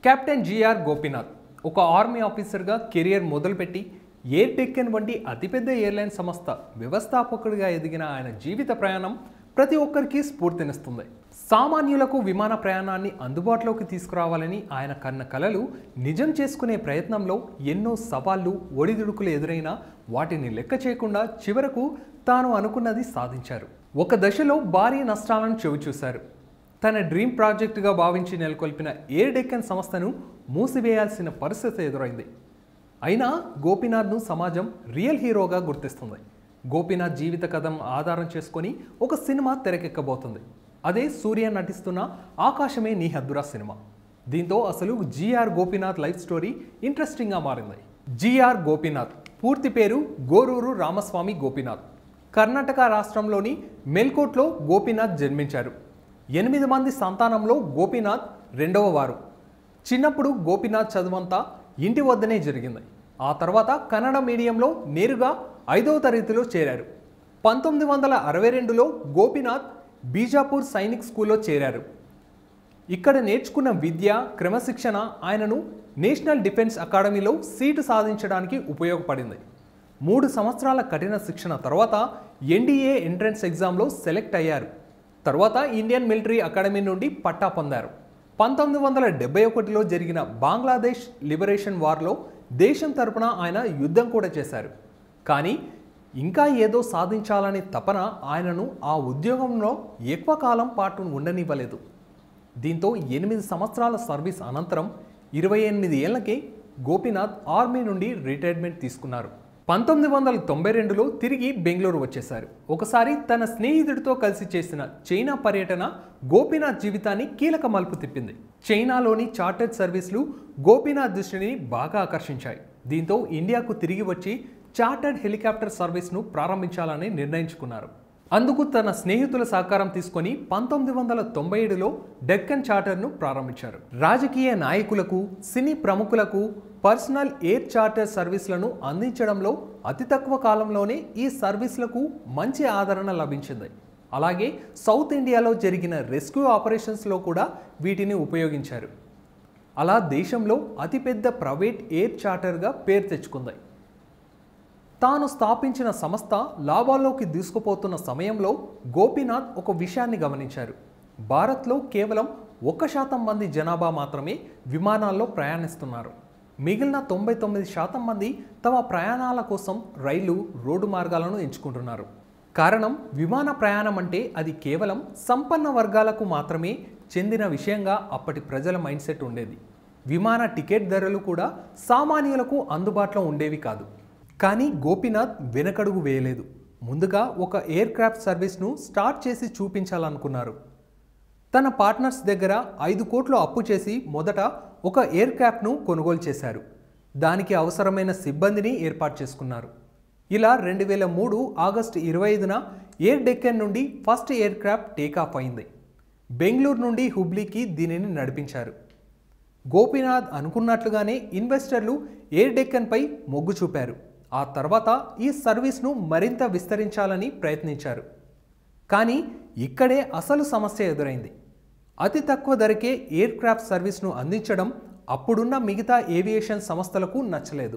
Captain GR Gopinath ఒక army ఆఫీసర్గా career మొదలుపెట్టి ఎయిర్ డెక్కన్ వంటి అతిపెద్ద ఎయిర్లైన్ సంస్థ వ్యవస్థాపకుడిగా ఎదిగిన ఆయన జీవిత ప్రయాణం ప్రతి ఒక్కరికి స్ఫూర్తినిస్తుంది సామాన్యులకు విమాన ప్రయాణాన్ని అందుబాటులోకి తీసుకురావాలని ఆయన కన్న కలలు నిజం చేసుకునే ప్రయత్నంలో ఎన్నో సవాళ్లు ఒడిదుడుకులు ఎదురైనా వాటిని లెక్క చేయకుండా చివరకు తాను అనుకున్నది సాధించారు ఒక దశలో భారీ నష్టాలను చవిచూశారు తన డ్రీమ్ ప్రాజెక్టుగా భావించి నెలకొల్పిన ఎయిర్ డెక్కన్ సంస్థను మూసివేయాల్సిన పరిస్థితి ఎదురైంది అయినా గోపీనాథ్ను సమాజం రియల్ హీరోగా గుర్తిస్తుంది గోపీనాథ్ జీవిత కథను ఆధారం చేసుకొని ఒక సినిమా తెరకెక్కబోతుంది అదే సూర్య నటిస్తున్న ఆకాశమే నీ హద్దురా సినిమా దీంతో అసలు జిఆర్ గోపీనాథ్ లైఫ్ స్టోరీ ఇంట్రెస్టింగ్గా మారింది జిఆర్ గోపీనాథ్ పూర్తి పేరు గోరూరు రామస్వామి గోపీనాథ్ కర్ణాటక రాష్ట్రంలోని మెల్కోట్లో గోపీనాథ్ జన్మించారు ఎనిమిది మంది సంతానంలో గోపీనాథ్ రెండవ వారు చిన్నప్పుడు గోపీనాథ్ చదువంతా ఇంటి వద్దనే జరిగింది ఆ తర్వాత కన్నడ మీడియంలో నేరుగా ఐదవ తరగతిలో చేరారు పంతొమ్మిది వందల అరవై రెండులో గోపీనాథ్ బీజాపూర్ సైనిక్ స్కూల్లో చేరారు ఇక్కడ నేర్చుకున్న విద్య క్రమశిక్షణ ఆయనను నేషనల్ డిఫెన్స్ అకాడమీలో సీటు సాధించడానికి ఉపయోగపడింది మూడు సంవత్సరాల కఠిన శిక్షణ తర్వాత ఎన్డీఏ ఎంట్రన్స్ ఎగ్జామ్లో సెలెక్ట్ అయ్యారు తర్వాత ఇండియన్ మిలిటరీ అకాడమీ నుండి పట్టా పొందారు పంతొమ్మిది వందల డెబ్బై ఒకటిలో జరిగిన బంగ్లాదేశ్ లిబరేషన్ వార్లో దేశం తరపున ఆయన యుద్ధం కూడా చేశారు కానీ ఇంకా ఏదో సాధించాలనే తపన ఆయనను ఆ ఉద్యోగంలో ఎక్కువ కాలం పాటు ఉండనివ్వలేదు దీంతో ఎనిమిది సంవత్సరాల సర్వీస్ అనంతరం ఇరవై ఎనిమిది ఏళ్లకే గోపీనాథ్ ఆర్మీ నుండి రిటైర్మెంట్ తీసుకున్నారు పంతొమ్మిది వందల తొంభై రెండులో తిరిగి బెంగళూరు వచ్చేశారు ఒకసారి తన స్నేహితుడితో కలిసి చేసిన చైనా పర్యటన గోపీనాథ్ జీవితాన్ని కీలక మలుపు తిప్పింది చైనాలోని చార్టర్డ్ సర్వీసులు గోపీనాథ్ దృష్టిని బాగా ఆకర్షించాయి దీంతో ఇండియాకు తిరిగి వచ్చి చార్టర్డ్ హెలికాప్టర్ సర్వీస్ను ప్రారంభించాలని నిర్ణయించుకున్నారు అందుకు తన స్నేహితుల సహకారం తీసుకొని పంతొమ్మిది వందల తొంభై ఏడులో డెక్కన్ చార్టర్ను ప్రారంభించారు రాజకీయ నాయకులకు సినీ ప్రముఖులకు పర్సనల్ ఎయిర్ చార్టర్ సర్వీసులను అందించడంలో అతి తక్కువ కాలంలోనే ఈ సర్వీసులకు మంచి ఆదరణ లభించింది అలాగే సౌత్ ఇండియాలో జరిగిన రెస్క్యూ ఆపరేషన్స్లో కూడా వీటిని ఉపయోగించారు అలా దేశంలో అతిపెద్ద ప్రైవేట్ ఎయిర్ చార్టర్గా పేరు తెచ్చుకుంది తాను స్థాపించిన సంస్థ లాభాల్లోకి దూసుకుపోతున్న సమయంలో గోపీనాథ్ ఒక విషయాన్ని గమనించారు భారత్లో కేవలం ఒక్క శాతం మంది జనాభా మాత్రమే విమానాల్లో ప్రయాణిస్తున్నారు మిగిలిన తొంభై తొమ్మిది శాతం మంది తమ ప్రయాణాల కోసం రైలు రోడ్డు మార్గాలను ఎంచుకుంటున్నారు కారణం విమాన ప్రయాణం అంటే అది కేవలం సంపన్న వర్గాలకు మాత్రమే చెందిన విషయంగా అప్పటి ప్రజల మైండ్ సెట్ ఉండేది విమాన టికెట్ ధరలు కూడా సామాన్యులకు అందుబాటులో ఉండేవి కాదు కానీ గోపీనాథ్ వెనకడుగు వేయలేదు ముందుగా ఒక ఎయిర్ క్రాఫ్ట్ సర్వీస్ను స్టార్ట్ చేసి చూపించాలనుకున్నారు తన పార్ట్నర్స్ దగ్గర ఐదు కోట్లు అప్పు చేసి మొదట ఒక ఎయిర్ క్రాఫ్ట్ను కొనుగోలు చేశారు దానికి అవసరమైన సిబ్బందిని ఏర్పాటు చేసుకున్నారు ఇలా రెండు వేల మూడు ఆగస్టు ఇరవై ఐదున ఎయిర్ డెక్కన్ నుండి ఫస్ట్ ఎయిర్ క్రాఫ్ట్ టేకాఫ్ అయింది బెంగళూరు నుండి హుబ్లీకి దీనిని నడిపించారు గోపీనాథ్ అనుకున్నట్లుగానే ఇన్వెస్టర్లు ఎయిర్ డెక్కన్పై మొగ్గు చూపారు ఆ తర్వాత ఈ సర్వీస్ను మరింత విస్తరించాలని ప్రయత్నించారు కానీ ఇక్కడే అసలు సమస్య ఎదురైంది అతి తక్కువ ధరకే ఎయిర్ క్రాఫ్ట్ సర్వీస్ను అందించడం అప్పుడున్న మిగతా ఏవియేషన్ సంస్థలకు నచ్చలేదు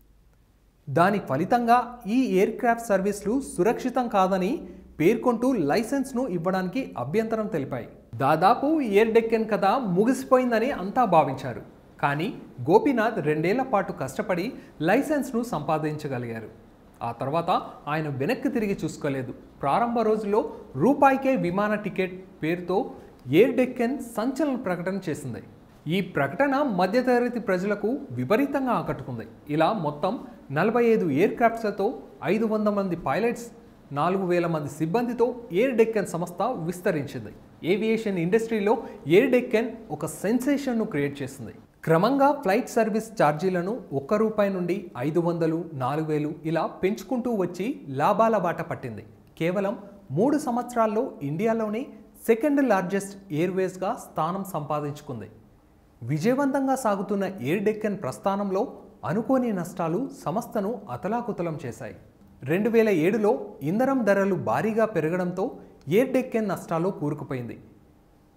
దాని ఫలితంగా ఈ ఎయిర్ క్రాఫ్ట్ సర్వీసులు సురక్షితం కాదని పేర్కొంటూ లైసెన్స్ను ఇవ్వడానికి అభ్యంతరం తెలిపాయి దాదాపు ఎయిర్ డెక్కన్ కథ ముగిసిపోయిందని అంతా భావించారు కానీ గోపీనాథ్ రెండేళ్ల పాటు కష్టపడి లైసెన్స్ను సంపాదించగలిగారు ఆ తర్వాత ఆయన వెనక్కి తిరిగి చూసుకోలేదు ప్రారంభ రోజుల్లో రూపాయికే విమాన టికెట్ పేరుతో ఎయిర్ డెక్కన్ సంచలన ప్రకటన చేసింది ఈ ప్రకటన మధ్యతరగతి ప్రజలకు విపరీతంగా ఆకట్టుకుంది ఇలా మొత్తం నలభై ఐదు ఎయిర్ క్రాఫ్ట్స్లతో ఐదు వందల మంది పైలట్స్ నాలుగు వేల మంది సిబ్బందితో ఎయిర్ డెక్కన్ సంస్థ విస్తరించింది ఏవియేషన్ ఇండస్ట్రీలో ఎయిర్ డెక్కన్ ఒక సెన్సేషన్ను క్రియేట్ చేసింది క్రమంగా ఫ్లైట్ సర్వీస్ ఛార్జీలను ఒక్క రూపాయి నుండి ఐదు వందలు నాలుగు వేలు ఇలా పెంచుకుంటూ వచ్చి లాభాల బాట పట్టింది కేవలం మూడు సంవత్సరాల్లో ఇండియాలోనే సెకండ్ లార్జెస్ట్ ఎయిర్వేస్గా స్థానం సంపాదించుకుంది విజయవంతంగా సాగుతున్న ఎయిర్ డెక్కన్ ప్రస్థానంలో అనుకోని నష్టాలు సంస్థను అతలాకుతలం చేశాయి రెండు వేల ఏడులో ఇంధనం ధరలు భారీగా పెరగడంతో ఎయిర్ డెక్కన్ నష్టాల్లో కూరుకుపోయింది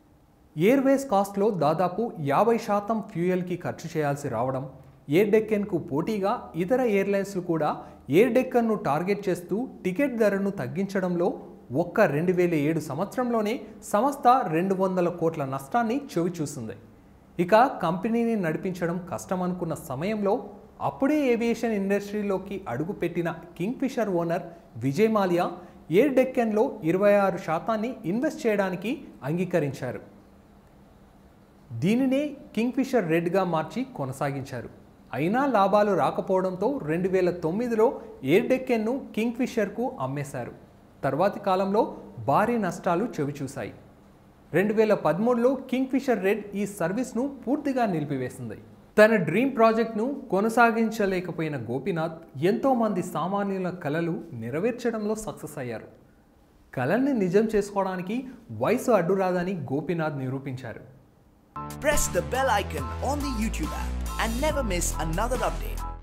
ఎయిర్వేస్ కాస్ట్లో దాదాపు యాభై శాతం ఫ్యూయల్కి ఖర్చు చేయాల్సి రావడం ఎయిర్ డెక్కన్కు పోటీగా ఇతర ఎయిర్లైన్స్లు కూడా ఎయిర్ డెక్కన్ను టార్గెట్ చేస్తూ టికెట్ ధరను తగ్గించడంలో ఒక్క రెండు వేల ఏడు సంవత్సరంలోనే సంస్థ రెండు వందల కోట్ల నష్టాన్ని చవిచూసింది ఇక కంపెనీని నడిపించడం కష్టం అనుకున్న సమయంలో అప్పుడే ఏవియేషన్ ఇండస్ట్రీలోకి అడుగుపెట్టిన Kingfisher owner Vijay Mallya air డెక్కన్లో ఇరవై ఆరు శాతాన్ని ఇన్వెస్ట్ చేయడానికి అంగీకరించారు దీనినే కింగ్ఫిషర్ రెడ్గా మార్చి కొనసాగించారు అయినా లాభాలు రాకపోవడంతో రెండు వేల తొమ్మిదిలో ఎయిర్ డెక్కెన్ను కింగ్ఫిషర్కు అమ్మేశారు తర్వాతి కాలంలో భారీ నష్టాలు చవిచూశాయి రెండు వేల పదమూడులో కింగ్ఫిషర్ రెడ్ ఈ సర్వీస్ను పూర్తిగా నిలిపివేసింది తన డ్రీమ్ ప్రాజెక్ట్ను కొనసాగించలేకపోయిన గోపీనాథ్ ఎంతోమంది సామాన్యుల కలలు నెరవేర్చడంలో సక్సెస్ అయ్యారు కలల్ని నిజం చేసుకోవడానికి వయసు అడ్డురాదని గోపీనాథ్ నిరూపించారు Press the bell icon on the YouTube app and never miss another update.